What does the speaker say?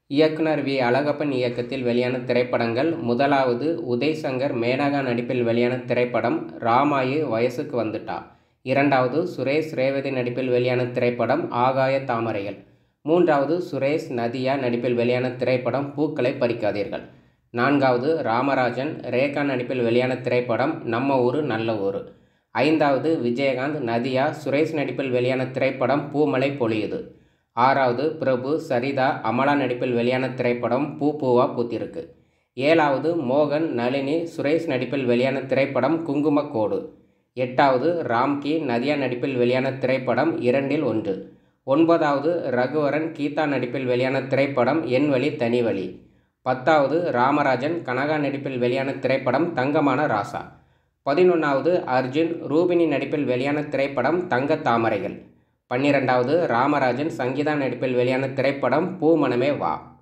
இயக்குனர் வி அழகப்பன் இயக்கத்தில் வெளியான திரைப்படங்கள் முதலாவது உதய் சங்கர் மேனகா நடிப்பில் வெளியான திரைப்படம் ராமாயு வயசுக்கு வந்துட்டா இரண்டாவது சுரேஷ் ரேவதி நடிப்பில் வெளியான திரைப்படம் ஆகாய தாமரைகள் மூன்றாவது சுரேஷ் நதியா நடிப்பில் வெளியான திரைப்படம் பூக்களை பறிக்காதீர்கள் நான்காவது ராமராஜன் ரேகா நடிப்பில் வெளியான திரைப்படம் நம்ம ஊரு நல்ல ஊரு ஐந்தாவது விஜயகாந்த் நதியா சுரேஷ் நடிப்பில் வெளியான திரைப்படம் பூமலை பொழியுது ஆறாவது பிரபு சரிதா அமலா நடிப்பில் வெளியான திரைப்படம் பூ பூவா பூத்திருக்கு ஏழாவது மோகன் நளினி சுரேஷ் நடிப்பில் வெளியான திரைப்படம் குங்குமக்கோடு எட்டாவது ராம்கி நதியா நடிப்பில் வெளியான திரைப்படம் இரண்டில் ஒன்று ஒன்பதாவது ரகுவரன் கீதா நடிப்பில் வெளியான திரைப்படம் என் வழி தனி வழி பத்தாவது ராமராஜன் கனகா நடிப்பில் வெளியான திரைப்படம் தங்கமான ராசா பதினொன்றாவது அர்ஜுன் ரூபினி நடிப்பில் வெளியான திரைப்படம் தங்க தாமரைகள் பன்னிரெண்டாவது ராமராஜன் சங்கீதா நடிப்பில் வெளியான திரைப்படம் பூமணமே வா